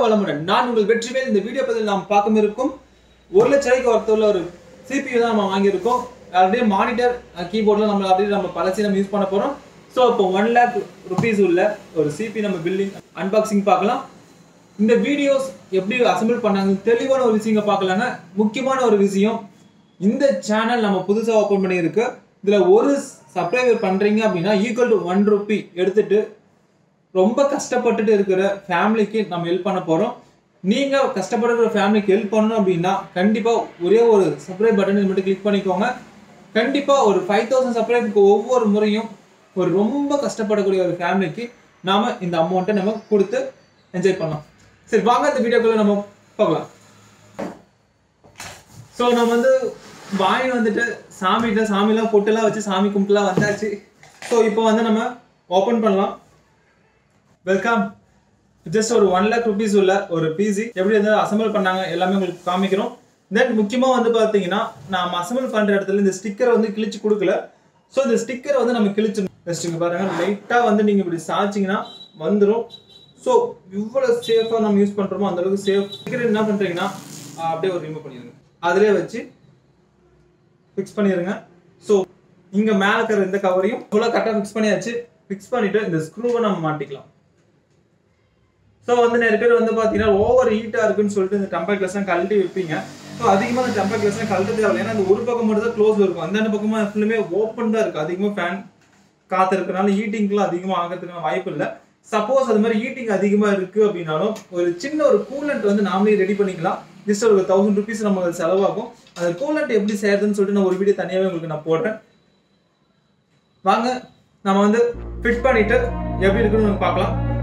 வளமுடன் நான் உங்கள் வெற்றிவேல் இந்த வீடியோ பதில் நாம் பார்க்க இருக்கும் ஒரு லட்ச ரூபாய்க்கு ஒருத்தர் ஒரு சிபியூ தான் நம்ம வாங்கியிருக்கோம் ஆல்ரெடி மானிட்டர் கீபோர்டில் நம்ம ஆல்ரெடி நம்ம பழசி நம்ம யூஸ் பண்ண போகிறோம் ஸோ இப்போ ஒன் லேக் ருபீஸ் உள்ள ஒரு சிபி நம்ம பில்டிங் அன்பாக்சிங் பார்க்கலாம் இந்த வீடியோஸ் எப்படி அசம்பிள் பண்ணாங்க தெளிவான ஒரு விஷயங்க பார்க்கலாங்க முக்கியமான ஒரு விஷயம் இந்த சேனல் நம்ம புதுசாக ஓப்பன் பண்ணியிருக்கு இதில் ஒரு சப்ஸ்கிரைபர் பண்ணுறீங்க அப்படின்னா ஈக்குவல் டு ஒன் ருபி எடுத்துட்டு ரொம்ப கஷ்டப்பட்டுட்டு இருக்கிற ஃபேமிலிக்கு நம்ம ஹெல்ப் பண்ண போகிறோம் நீங்கள் கஷ்டப்படுற ஃபேமிலிக்கு ஹெல்ப் பண்ணணும் அப்படின்னா கண்டிப்பாக ஒரே ஒரு சப்ஸ்கிரைப் பட்டன் இது மட்டும் கிளிக் பண்ணிக்கோங்க கண்டிப்பாக ஒரு ஃபைவ் தௌசண்ட் சப்ஸ்கிரைபுக்கு ஒவ்வொரு முறையும் ஒரு ரொம்ப கஷ்டப்படக்கூடிய ஒரு ஃபேமிலிக்கு நாம் இந்த அமௌண்ட்டை நம்ம கொடுத்து என்ஜாய் பண்ணலாம் சரி வாங்க இந்த வீடியோக்குள்ள நம்ம பார்க்கலாம் ஸோ நம்ம வந்து வாங்கி வந்துட்டு சாமிகிட்ட சாமிலாம் பொட்டுலாம் வச்சு சாமி கும்பிட்டுலாம் வந்தாச்சு ஸோ இப்போ வந்து நம்ம ஓப்பன் பண்ணலாம் வெல்கம் ஜஸ்ட் ஒரு ஒன் லேக் ருபீஸ் உள்ள ஒரு பிசி எப்படி வந்து அசம்பிள் பண்ணாங்க எல்லாமே உங்களுக்கு காமிக்கிறோம் தென் முக்கியமாக வந்து பார்த்தீங்கன்னா நாம் அசம்பிள் பண்ணுற இடத்துல இந்த ஸ்டிக்கரை வந்து கிழிச்சு கொடுக்கல ஸோ இந்த ஸ்டிக்கரை வந்து நம்ம கிழிச்சிடணும் ஜஸ்ட் இங்கே பாருங்க லைட்டாக வந்து நீங்கள் இப்படி சாய்ச்சிங்கன்னா வந்துடும் ஸோ இவ்வளோ சேஃபாக நம்ம யூஸ் பண்ணுறோமோ அந்த அளவுக்கு சேஃப் ஸ்டிக்கர் என்ன பண்ணுறீங்கன்னா அப்படியே ஒரு ரிமூவ் பண்ணிடுங்க அதிலே வச்சு ஃபிக்ஸ் பண்ணிடுங்க ஸோ இங்கே மேலே இருக்கிற இந்த கவரையும் ஃபுல்லாக கரெக்டாக ஃபிக்ஸ் பண்ணியாச்சு ஃபிக்ஸ் பண்ணிவிட்டு இந்த ஸ்க்ரூவை நம்ம மாட்டிக்கலாம் ஸோ வந்து நிறைய பேர் வந்து பார்த்தீங்கன்னா ஓவர் ஹீட்டாக இருக்குன்னு சொல்லிட்டு இந்த டெம்பர் கிளாஸ்லாம் கழட்டி வைப்பீங்க ஸோ அதிகமாக இந்த டெம்பர் கிளாஸ்லாம் கழட்ட தேவை ஏன்னா இந்த ஒரு பக்கம் மட்டும் தான் க்ளோஸ் இருக்கும் அந்த பக்கமாக ஃபுல்லுமே ஓப்பன் தான் இருக்குது அதிகமாக ஃபேன் காற்று இருக்கிறனால ஹீட்டிங்க்குலாம் அதிகமாக ஆகிறதுக்கான வாய்ப்பு இல்லை சப்போஸ் அது மாதிரி ஹீட்டிங் அதிகமாக இருக்குது அப்படின்னாலும் ஒரு சின்ன ஒரு கூலண்ட் வந்து நாமளே ரெடி பண்ணிக்கலாம் ஜஸ்ட் ஒரு தௌசண்ட் ருபீஸ் நமக்கு செலவாகும் அந்த கூலண்ட் எப்படி செய்யறதுன்னு சொல்லிட்டு நான் ஒரு வீடியோ தனியாகவே உங்களுக்கு நான் போடுறேன் வாங்க நம்ம வந்து ஃபிட் பண்ணிட்டு எப்படி இருக்குன்னு நம்ம பார்க்கலாம்